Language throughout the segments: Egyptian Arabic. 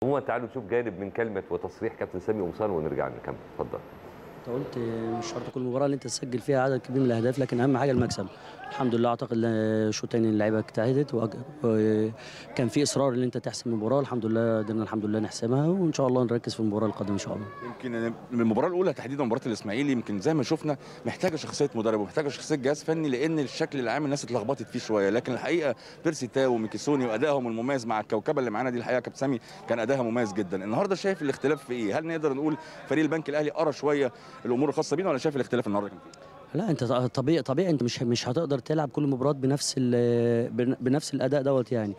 عموما تعالوا نشوف جانب من كلمه وتصريح كابتن سامي قمصان ونرجع نكمل اتفضل انت قلت مش شرط كل مباراه اللي انت تسجل فيها عدد كبير من الاهداف لكن اهم حاجه المكسب الحمد لله اعتقد الشوط الثاني اللعيبه اجتهدت وأج- وكان في اصرار ان انت تحسم المباراه الحمد لله قدرنا الحمد لله نحسمها وان شاء الله نركز في المباراه القادمه ان شاء الله يمكن المباراه الاولى تحديدا مباراه الاسماعيلي يمكن زي ما شفنا محتاجه شخصيه مدرب ومحتاجه شخصيه جهاز فني لان الشكل العام الناس اتلخبطت فيه شويه لكن الحقيقه بيرسي تاو وميكيسوني وادائهم المميز مع الكوكبه اللي معانا دي الحقيقه كابتن سامي كان ادائها مميز جدا النهارده شايف الاختلاف في ايه هل نقدر نقول فريق البنك الاهلي قرا شويه الامور الخاصه بينا ولا شايف الاختلاف النهارده كان فيه لا انت طبيعي طبيعي انت مش مش هتقدر تلعب كل المباراه بنفس ال- بن- بنفس الاداء دوت يعني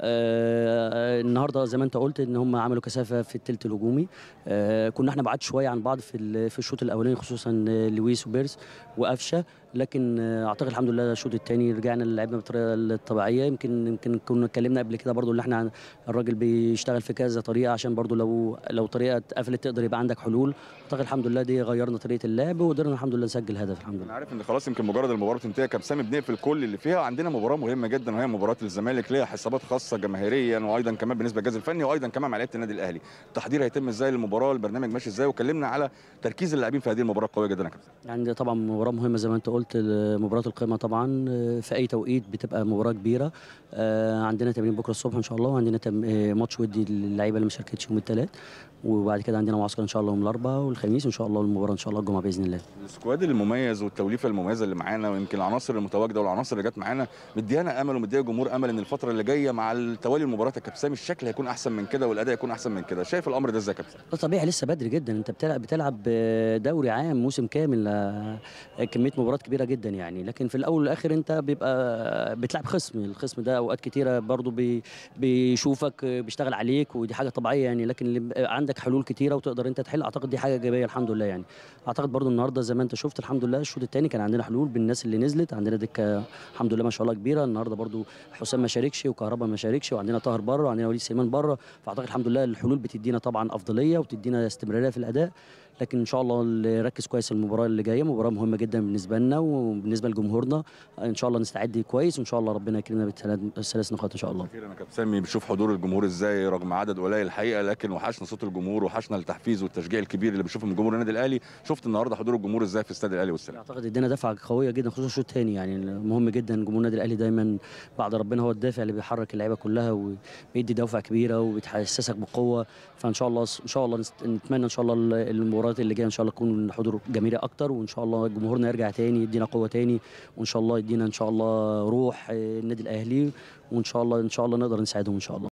آه النهارده زي ما انت قلت ان هم عملوا كثافه في الثلث الهجومي آه كنا احنا بعاد شويه عن بعض في ال- في الشوط الاولاني خصوصا لويس وبيرس وقفشه لكن آه، اعتقد الحمد لله الشوط الثاني رجعنا لعبنا بالطريقه الطبيعيه يمكن يمكن كنا اتكلمنا قبل كده برضو اللي احنا عن- الراجل بيشتغل في كذا طريقه عشان برضو لو لو طريقه اتقفلت تقدر يبقى عندك حلول اعتقد الحمد لله دي غيرنا طريقه اللعب وقدرنا الحمد لله نسجل هدف الحمد لله انا عارف ان خلاص يمكن مجرد المباراه تنتهي يا كابتن سامي بنقفل كل اللي فيها وعندنا مباراه مهمه جدا وهي مباراه الزمالك ليها حسابات خاصه جماهيريا وايضا كمان بالنسبه للجهاز الفني وايضا كمان مع لعيبه النادي الاهلي التحضير هيتم ازاي للمباراه البرنامج ماشي ازاي وكلمنا على تركيز اللاعبين في هذه المباراه القويه جدا يا كابتن يعني ده طبعا مباراة مهمة زي ما انت قلت مباراة القمة طبعا آه، في أي توقيت بتبقى مباراة كبيرة آه، عندنا تمرين بكرة الصبح إن شاء الله وعندنا تم- آه، ماتش ودي للعيبة اللي ما شاركتش يوم الثلاث وبعد كده عندنا معسكر إن شاء الله يوم الأربعاء والخميس وإن شاء الله المباراة إن شاء الله الجمعة بإذن الله السكواد المميز والتوليفه المميزه اللي معانا ويمكن العناصر المتواجده والعناصر اللي جت معانا مديانا امل ومديه الجمهور امل ان الفتره اللي جايه مع التوالي المباريات يا كابتن سامي الشكل هيكون احسن من كده والاداء هيكون احسن من كده شايف الامر ده ازاي يا كابتن ده طبيعي لسه بدري جدا انت بتلعب بتلعب آه، دوري عام موسم كامل آه، كميه مباريات كبيره جدا يعني لكن في الاول والاخر انت بيبقى بتلعب خصم الخصم ده اوقات كتيره برضو بي بيشوفك آه، بيشتغل عليك ودي حاجه طبيعيه يعني لكن اللي بيبقى عندك حلول كتيره وتقدر انت تحل اعتقد دي حاجه ايجابيه الحمد لله يعني اعتقد برضو النهارده زي ما انت شفت الحمد لله الشوط الثاني كان عندنا حلول بالناس اللي نزلت عندنا دكه الحمد لله ما شاء الله كبيره النهارده برضو حسام ما شاركش وكهربا ما شاركش وعندنا طاهر بره وعندنا وليد سليمان بره فاعتقد الحمد لله الحلول بتدينا طبعا افضليه وبتدينا استمراريه في الاداء لكن ان شاء الله نركز كويس المباراه اللي جايه مباراه مهمه جدا بالنسبه لنا وبالنسبه لجمهورنا ان شاء الله نستعد كويس وان شاء الله ربنا يكرمنا بالثلاث الثلاث نقاط ان شاء الله اخيرا يا كابتن سامي بشوف حضور الجمهور ازاي رغم عدد قليل الحقيقه لكن وحشنا صوت الجمهور وحشنا التحفيز والتشجيع الكبير اللي بنشوفه من جمهور النادي الاهلي شفت النهارده حضور الجمهور ازاي في استاد الاهلي والسلام اعتقد ادينا دفعه قويه جدا خصوصا الشوط الثاني يعني مهم جدا جمهور النادي الاهلي دايما بعد ربنا هو الدافع اللي بيحرك اللعيبه كلها وبيدي دوافع كبيره وبتحسسك بقوه فان شاء الله ان شاء الله نست- نتمنى ان شاء الله المباريات اللي جايه ان شاء الله تكون حضور جماهيري اكتر وان شاء الله جمهورنا يرجع تاني يدينا قوه تاني وان شاء الله يدينا ان شاء الله روح آه، النادي الاهلي وان شاء الله ان شاء الله نقدر نساعدهم ان شاء الله